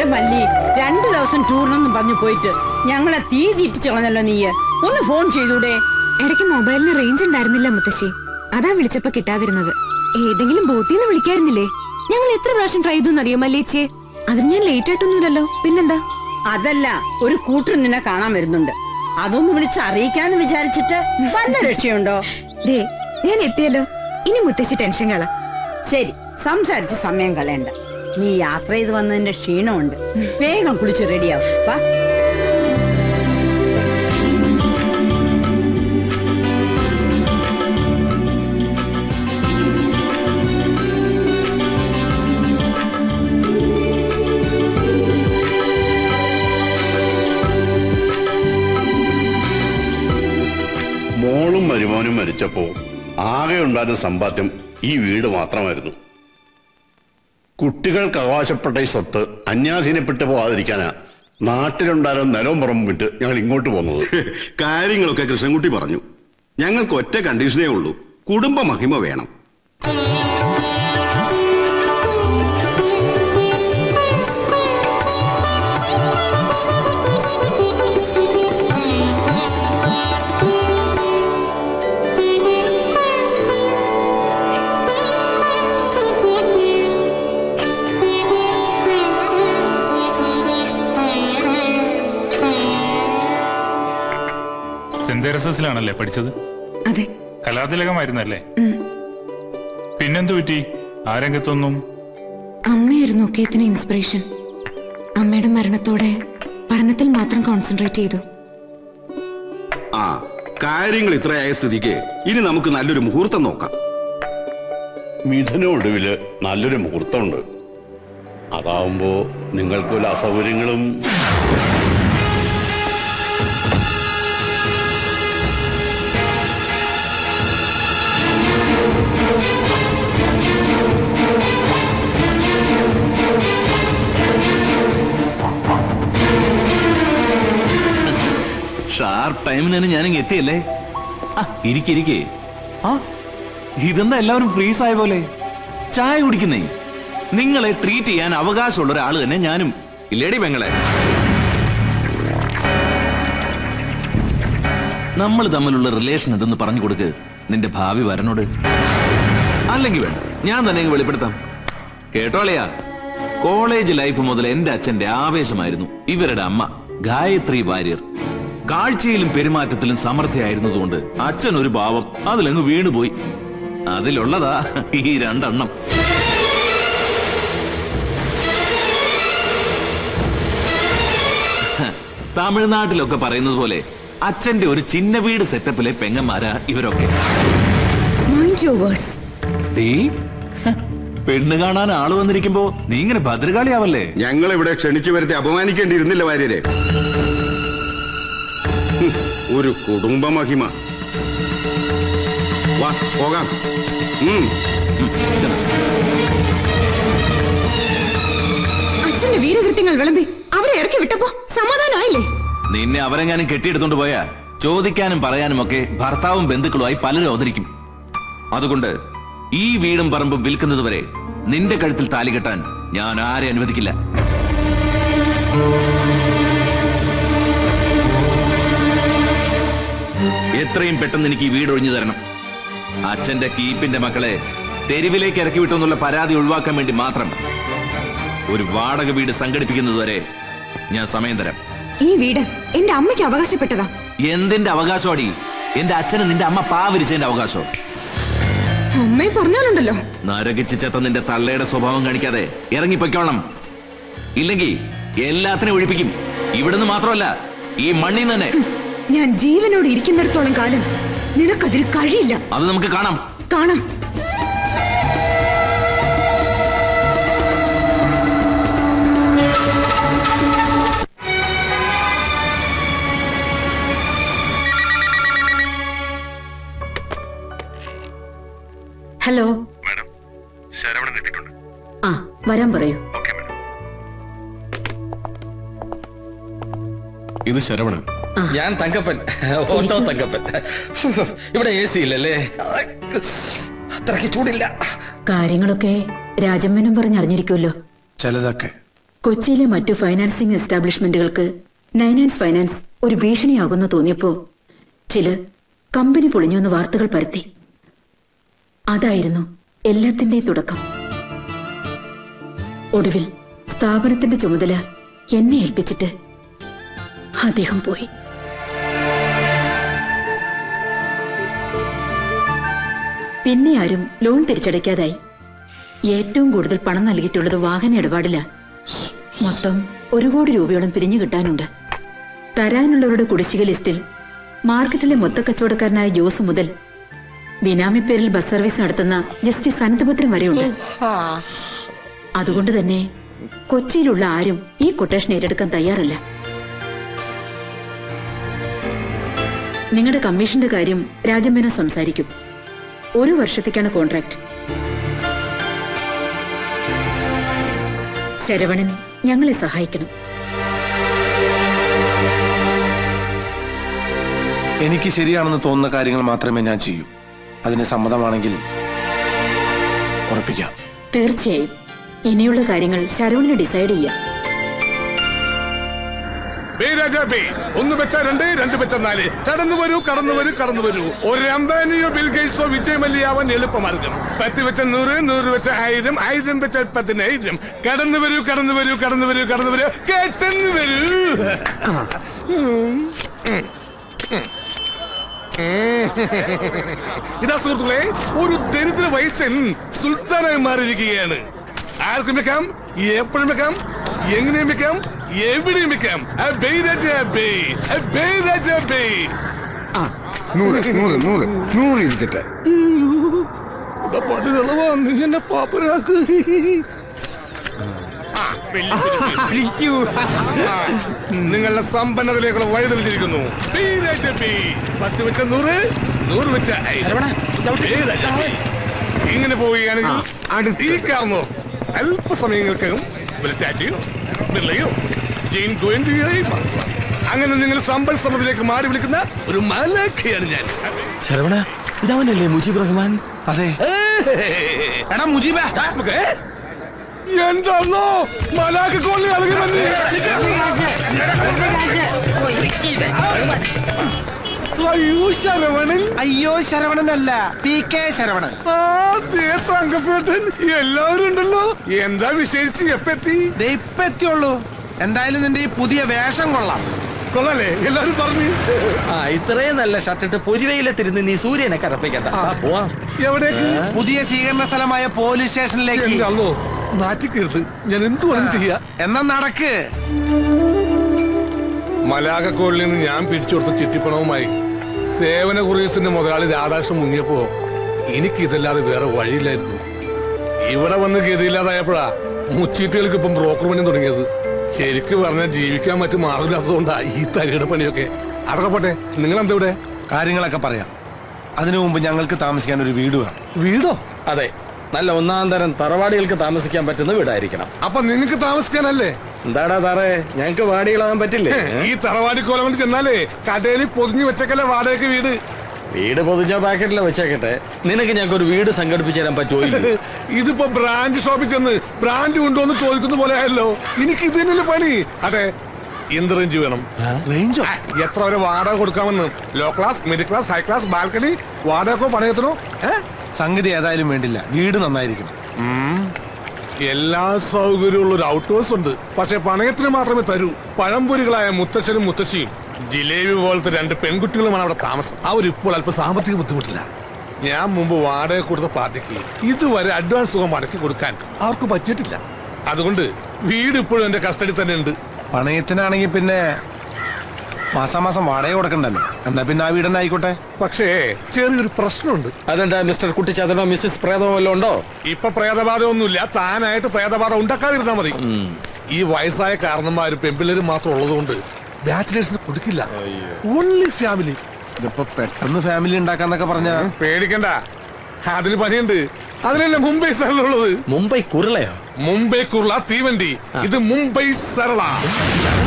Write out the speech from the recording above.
മല്ലി രണ്ടു ദിവസം ടൂറിനൊന്നും പറഞ്ഞു പോയിട്ട് ഞങ്ങളെ തീ തീറ്റിച്ചു കളഞ്ഞല്ലോ നീയ് ഒന്ന് ഫോൺ ചെയ്തൂടെ ഇടയ്ക്ക് മൊബൈലിന് റേഞ്ച് ഉണ്ടായിരുന്നില്ല മുത്തശ്ശി അതാ വിളിച്ചപ്പോ കിട്ടാതിരുന്നത് ഏതെങ്കിലും ബൂത്തിന്ന് വിളിക്കായിരുന്നില്ലേ ഞങ്ങൾ എത്ര പ്രാവശ്യം ട്രൈ ചെയ്തു അറിയോ മല്ലേച്ചിയെ അതിന് ഞാൻ ലേറ്റ് ആയിട്ടൊന്നുമില്ലല്ലോ പിന്നെന്താ അതല്ല ഒരു കൂട്ടർ നിന്നെ കാണാൻ വരുന്നുണ്ട് അതൊന്ന് വിളിച്ച് അറിയിക്കാന്ന് വിചാരിച്ചിട്ട് വല്ല രക്ഷയുണ്ടോ ദേ ഞാൻ എത്തിയല്ലോ ഇനി മുത്തശ്ശി ടെൻഷൻ കള ശരി സംസാരിച്ച് സമയം കളയണ്ട നീ യാത്ര ചെയ്ത് വന്നതിന്റെ ക്ഷീണമുണ്ട് വേഗം കുളിച്ച് റെഡിയാവും വാ മോളും മരുമോനും മരിച്ചപ്പോ ആകെ ഉണ്ടായിരുന്ന സമ്പാദ്യം ഈ വീട് മാത്രമായിരുന്നു കുട്ടികൾക്ക് അവകാശപ്പെട്ട ഈ സ്വത്ത് അന്യാധീനപ്പെട്ടു പോകാതിരിക്കാനാ നാട്ടിലുണ്ടായിരുന്ന നിലവും പുറമ്പും വിട്ട് ഞങ്ങൾ ഇങ്ങോട്ട് പോകുന്നത് കാര്യങ്ങളൊക്കെ കൃഷ്ണൻകുട്ടി പറഞ്ഞു ഞങ്ങൾക്ക് ഒറ്റ കണ്ടീഷനേ ഉള്ളൂ കുടുംബ മഹിമ വേണം സെന്റ് തെരസസിലാണല്ലേ പഠിച്ചത് അതെ കലാതിലകമായിരുന്നല്ലേ ഉം. പിന്നെന്തു പറ്റി ആ രംഗത്തൊന്നും അമ്മയായിരുന്നു ഒക്കേത്തിന് ഇൻസ്പിറേഷൻ അമ്മയുടെ മരണത്തോടെ പഠനത്തിൽ മാത്രം കോൺസെൻട്രേറ്റ് ചെയ്തു ആ കാര്യങ്ങൾ ഇത്രയായ സ്ഥിതിക്ക് ഇനി നമുക്ക് നല്ലൊരു മുഹൂർത്തം നോക്കാം മിഥുന ഒടുവില് നല്ലൊരു മുഹൂർത്തമുണ്ട് അതാവുമ്പോ നിങ്ങൾക്ക് വല്ല അസൗകര്യങ്ങളും ഷാർപ്പ് ടൈമിന് തന്നെ ഞാനിങ്ങ് എത്തിയല്ലേ ആ ഇരിക്കിരിക്കേ ആ ഇതെന്താ എല്ലാവരും ഫ്രീസ് ആയ പോലെ ചായ കുടിക്കുന്നേ നിങ്ങളെ ട്രീറ്റ് ചെയ്യാൻ അവകാശമുള്ള ഒരാൾ തന്നെ ഞാനും ഇല്ലേടി പെങ്ങളെ നമ്മൾ തമ്മിലുള്ള റിലേഷൻ ഇതെന്ന് പറഞ്ഞു കൊടുക്ക് നിന്റെ ഭാവി വരനോട് അല്ലെങ്കിൽ വേണ്ട ഞാൻ തന്നെ അങ്ങ് വെളിപ്പെടുത്താം കേട്ടോളിയാ കോളേജ് ലൈഫ് മുതൽ എന്റെ അച്ഛന്റെ ആവേശമായിരുന്നു ഇവരുടെ അമ്മ ഗായത്രി വാര്യർ കാഴ്ചയിലും പെരുമാറ്റത്തിലും സമർത്ഥയായിരുന്നതുകൊണ്ട് അച്ഛൻ ഒരു പാവം അതിലങ്ങ് വീണുപോയി അതിലുള്ളതാ ഈ രണ്ടെണ്ണം തമിഴ്നാട്ടിലൊക്കെ പറയുന്നത് പോലെ അച്ഛന്റെ ഒരു ചിന്ന വീട് സെറ്റപ്പിലെ പെങ്ങന്മാരാ ഇവരൊക്കെ മൈൻഡ് യുവർ വേർഡ്സ് ഡീ പെണ്ണ് കാണാൻ ആള് വന്നിരിക്കുമ്പോ നീ ഇങ്ങനെ ഭദ്രകാളിയാവല്ലേ ഞങ്ങൾ ഇവിടെ ക്ഷണിച്ചു വരുത്തി അപമാനിക്കേണ്ടിയിരുന്നില്ല വാര്യരെ ഹും, ഒരു കുടുംബ മഹിമ വാ പോകാം ഉം അച്ഛന്റെ വീരകൃത്യങ്ങൾ വിളമ്പി അവരെ ഇറക്കി വിട്ടപ്പോ സമാധാനമായില്ലേ നിന്നെ അവരെങ്ങാനും കെട്ടിയെടുത്തോണ്ട് പോയാ ചോദിക്കാനും പറയാനും ഒക്കെ ഭർത്താവും ബന്ധുക്കളുമായി പലരും അവതരിക്കും അതുകൊണ്ട് ഈ വീടും പറമ്പും വിൽക്കുന്നത് വരെ നിന്റെ കഴുത്തിൽ താലി കെട്ടാൻ ഞാൻ ആരെ അനുവദിക്കില്ല എത്രയും പെട്ടെന്ന് എനിക്ക് ഈ വീട് ഒഴിഞ്ഞു തരണം അച്ഛന്റെ കീപ്പിന്റെ മക്കളെ തെരുവിലേക്ക് ഇറക്കി വിട്ടു എന്നുള്ള പരാതി ഒഴിവാക്കാൻ വേണ്ടി മാത്രം ഒരു വാടക വീട് സംഘടിപ്പിക്കുന്നത് വരെ ഞാൻ സമയം തരാം ഈ വീട് എന്റെ അമ്മയ്ക്ക് അവകാശപ്പെട്ടതാ എന്തിന്റെ അവകാശമാടി എന്റെ അച്ഛന് നിന്റെ അമ്മ പാവരിച്ചതിന്റെ അവകാശം അമ്മയെ പറഞ്ഞാലുണ്ടല്ലോ നരകിച്ച് ചെത്ത നിന്റെ തള്ളയുടെ സ്വഭാവം കാണിക്കാതെ ഇറങ്ങിപ്പൊയ്ക്കോണം ഇല്ലെങ്കിൽ എല്ലാത്തിനും ഒഴിപ്പിക്കും ഇവിടുന്ന് മാത്രമല്ല ഈ മണ്ണിൽ നിന്ന് തന്നെ ഞാൻ ജീവനോട് ഇരിക്കുന്നിടത്തോളം കാലം നിനക്കതിൽ കഴിയില്ല അത് നമുക്ക് കാണാം കാണാം ഹലോ ശരവണൻ എത്തിയിട്ടുണ്ട് ആ വരാൻ പറയൂ ഓക്കെ മാഡം ഇത് ശരവണൻ ഞാൻ തങ്കപ്പൻ ഓട്ടോ തങ്കപ്പൻ ഇവിടെ എ സി ഇല്ലല്ലേ അത്രയ്ക്ക് ചൂടില്ല കാര്യങ്ങളൊക്കെ രാജമ്മനും പറഞ്ഞറിഞ്ഞിരിക്കുമല്ലോ ചിലതൊക്കെ കൊച്ചിയിലെ മറ്റു ഫൈനാൻസിംഗ് എസ്റ്റാബ്ലിഷ്മെന്റുകൾക്ക് നൈനാൻസ് ഫൈനാൻസ് ഒരു ഭീഷണിയാകുന്നു തോന്നിയപ്പോ ചിലർ കമ്പനി പൊളിഞ്ഞുവെന്ന് വാർത്തകൾ പരത്തി അതായിരുന്നു എല്ലാത്തിന്റെയും തുടക്കം ഒടുവിൽ സ്ഥാപനത്തിന്റെ ചുമതല എന്നെ ഏൽപ്പിച്ചിട്ട് അദ്ദേഹം പോയി പിന്നെ ആരും ലോൺ തിരിച്ചടയ്ക്കാതായി ഏറ്റവും കൂടുതൽ പണം നൽകിയിട്ടുള്ളത് വാഹന ഇടപാടില മൊത്തം ഒരു കോടി രൂപയോളം പിരിഞ്ഞു കിട്ടാനുണ്ട് തരാനുള്ളവരുടെ കുടിശ്ശിക ലിസ്റ്റിൽ മാർക്കറ്റിലെ മൊത്തക്കച്ചവടക്കാരനായ ജോസ് മുതൽ ബിനാമി പേരിൽ ബസ് സർവീസ് നടത്തുന്ന ജസ്റ്റിസ് അനന്തപുത്രം വരെയുണ്ട് അതുകൊണ്ട് തന്നെ കൊച്ചിയിലുള്ള ആരും ഈ കൊട്ടേഷൻ ഏറ്റെടുക്കാൻ തയ്യാറല്ല നിങ്ങളുടെ കമ്മീഷന്റെ കാര്യം രാജമേനോ സംസാരിക്കും ഒരു വർഷത്തേക്കാണ് കോൺട്രാക്ട് ശരവണൻ ഞങ്ങളെ സഹായിക്കണം എനിക്ക് ശരിയാണെന്ന് തോന്നുന്ന കാര്യങ്ങൾ മാത്രമേ ഞാൻ ചെയ്യൂ അതിന് സമ്മതമാണെങ്കിൽ ഉറപ്പിക്കാം തീർച്ചയായും ഇനിയുള്ള കാര്യങ്ങൾ ശരവണന് ഡിസൈഡ് ചെയ്യാം ബേ രാജാ ബേ ഒന്ന് വെച്ച രണ്ട് രണ്ട് വെച്ച നാല് കടന്നു വരൂ കടന്നു വരൂ കടന്നു വരൂ ഒരു അംബാനിയോ ബിൽഗേറ്റ്സോ വിജയ് മല്യാവൻ എളുപ്പമാർഗം പത്ത് വെച്ച നൂറ് നൂറ് വെച്ച ആയിരം ആയിരം വെച്ച പതിനായിരം കടന്നു വരൂ കടന്നു വരൂ കടന്നു വരൂ കടന്നു വരൂ കേട്ടെന്ന് വരൂ ഇതാ സുഹൃത്തുക്കളെ ഒരു ദരിദ്ര വയസ്സൻ സുൽത്താനായി മാറിയിരിക്കുകയാണ് ആർക്കും വെക്കാം എപ്പോഴും വെക്കാം എങ്ങനെയും വെക്കാം എവിടെയും വെക്കാം അബേ രാജാ അബേ അബേ രാജാ അബേ നൂറ് നൂറ് നൂറ് നൂറ് ഇരിക്കട്ടെ പടുകളവാ നീ എന്നെ പാപ്പനാക്ക് ആ, വലിയ തിരുത്തി. ആ, നിങ്ങളുടെ സമ്പന്നതയിലേക്കുള്ള വഴി തെളിഞ്ഞിരിക്കുന്നു ബേ രാജാ ബേ. പത്ത് വെച്ച നൂറ് നൂറ് വെച്ച ആയിരം. ബേ രാജാ ബേ. ഇങ്ങനെ പോവുകയാണെങ്കിൽ ഈ കാർന്നോ അല്പസമയങ്ങൾക്കകം വല്ല ടാറ്റയോ ബിർളയോ ജെയിൻ ഗോയന്റിയായി മാറും. അങ്ങനെ നിങ്ങൾ സമ്പൽ സമൃദ്ധിയിലേക്ക് മാറി വിളിക്കുന്ന ഒരു മലക്കയാണ് ഞാൻ ശരവണ ഇതവനല്ലേ മുജീബ് റഹ്മാൻ അതെ എടാ മുജീബ എന്താണോ മലാക്ക് കൊള്ളി ഇളകി വന്ന് അയ്യോ ശരവണൻ അയ്യോ ശരവണനല്ല പി കെ ശരവണൻ ആ ദേ തങ്കപ്പേട്ടൻ എല്ലാവരും ഉണ്ടല്ലോ എന്താ വിശേഷിച്ച് എപ്പെത്തി ദേ ഇപ്പൊ എത്തിയുള്ളൂ എന്തായാലും നിന്റെ ഈ പുതിയ വേഷം കൊള്ളാം കൊള്ളാലേ എല്ലാവരും പറഞ്ഞു ആ ഇത്രയും നല്ല ഷർട്ടിട്ട് പൊരിവയിലെത്തിരുന്ന് നീ സൂര്യനെ കറപ്പിക്കണ്ട ആ, പോവാം എവിടേക്ക് പുതിയ സ്വീകരണ സ്ഥലമായ പോലീസ് സ്റ്റേഷനിലേക്ക് എന്റെ അല്ലോ നാറ്റിക്കരുത് ഞാൻ എന്തു വേണം ചെയ്യാ എന്നാ നടക്ക് മലാകക്കോളിൽ നിന്ന് ഞാൻ പിടിച്ചു കൊടുത്ത ചിട്ടിപ്പണവുമായി സേവന കുറീസിന്റെ മുതലാളി രാധാകൃഷ്ണൻ മുങ്ങിയപ്പോ എനിക്ക് ഇതല്ലാതെ വേറെ വഴിയില്ലായിരുന്നു ഇവിടെ വന്ന് ഗതിയില്ലാതായപ്പോഴാ മുച്ചീട്ടുകൾക്ക് ഇപ്പം ബ്രോക്കർ പണി തുടങ്ങിയത് ശരിക്ക് പറഞ്ഞാൽ ജീവിക്കാൻ മറ്റു മാർഗമില്ലാത്തതുകൊണ്ടാ ഈ തരിയുടെ പണിയൊക്കെ അതൊക്കെ പോട്ടെ നിങ്ങൾ എന്താ ഇവിടെ കാര്യങ്ങളൊക്കെ പറയാം അതിനു മുമ്പ് ഞങ്ങൾക്ക് താമസിക്കാൻ ഒരു വീട് വേണം വീടോ അതെ നല്ല ഒന്നാം തരം തറവാടികൾക്ക് താമസിക്കാൻ പറ്റുന്ന വീടായിരിക്കണം അപ്പൊ നിങ്ങൾക്ക് താമസിക്കാനല്ലേ എന്താടാ സാറേ ഞങ്ങക്ക് വാടികളാകാൻ പറ്റില്ലേ ഈ തറവാടി കോലം കൊണ്ട് ചെന്നാലേ കടയിൽ പൊതിഞ്ഞു വെച്ചേക്കല്ലേ വാടകയ്ക്ക് വീട് വീട് പൊതിഞ്ഞ പാക്കറ്റിൽ വെച്ചേക്കട്ടെ നിനക്ക് ഞങ്ങൾക്ക് ഒരു വീട് സംഘടിപ്പിച്ചു തരാൻ പറ്റുമോ ഇല്ലയോ? ഇതിപ്പോ ബ്രാൻഡ് ഷോപ്പിൽ ചെന്ന് ബ്രാൻഡ് ഉണ്ടോ എന്ന് ചോദിക്കുന്ന പോലെ ആയല്ലോ എനിക്ക് ഇത് തന്നെയല്ലേ പണി അതെ എന്ത് റേഞ്ച് വേണം റേഞ്ചോ ആ, എത്ര വരെ വാടക കൊടുക്കാമെന്ന് low class middle class high class balcony വാടകക്കോ പണയത്തിനോ ഏ? സംഗതി ഏതായാലും വേണ്ടില്ല വീട് നന്നായിരിക്കണം ഉം. എല്ലാ സൗകര്യമുള്ള ഒരു ഔട്ട് ഹൗസ് ഉണ്ട് പക്ഷെ പണയത്തിന് മാത്രമേ തരൂ പഴംപൊരികളായ മുത്തച്ഛനും മുത്തശ്ശിയും ജിലേബി പോലത്തെ രണ്ട് പെൺകുട്ടികളുമാണ് അവിടെ താമസം അവരിപ്പോൾ അല്പം സാമ്പത്തിക ബുദ്ധിമുട്ടില്ല ഞാൻ മുമ്പ് വാടക കൊടുത്ത പാർട്ടിക്ക് ഇതുവരെ അഡ്വാൻസ് തുക മടക്കി കൊടുക്കാൻ അവർക്ക് പറ്റിയിട്ടില്ല അതുകൊണ്ട് വീട് ഇപ്പോഴും എന്റെ കസ്റ്റഡി തന്നെ ഉണ്ട് പണയത്തിനാണെങ്കിൽ പിന്നെ മാസാമാസം വാടക കൊടുക്കണ്ടല്ലോ എന്നാ പിന്നെ ആ വീടന്നെ ആയിക്കോട്ടെ പക്ഷേ ചെറിയൊരു പ്രശ്നമുണ്ട് അതെന്താ മിസ്റ്റർ കുട്ടിച്ചാതനോ മിസ്സിസ് പ്രേതമോ വല്ലതും ഉണ്ടോ ഇപ്പൊ പ്രേതബാധ ഒന്നുമില്ല താനായിട്ട് പ്രേതബാധ ഉണ്ടാക്കാതിരുന്നാ മതി ഈ വയസ്സായ കാരണന്മാരും പെമ്പിള്ളേരും മാത്രം ഉള്ളതുകൊണ്ട് ബാച്ചിലേഴ്സിന് കൊടുക്കില്ല ഓൺലി ഫാമിലി ഇതിപ്പോ പെട്ടെന്ന് ഫാമിലി ഉണ്ടാക്കാന്നൊക്കെ പറഞ്ഞ പേടിക്കണ്ട അതിന് പണിയുണ്ട് അതിനല്ലേ മുംബൈ സരളുള്ളത് മുംബൈ കുരുളയോ മുംബൈ കുർള തീവണ്ടി ഇത് മുംബൈ സരള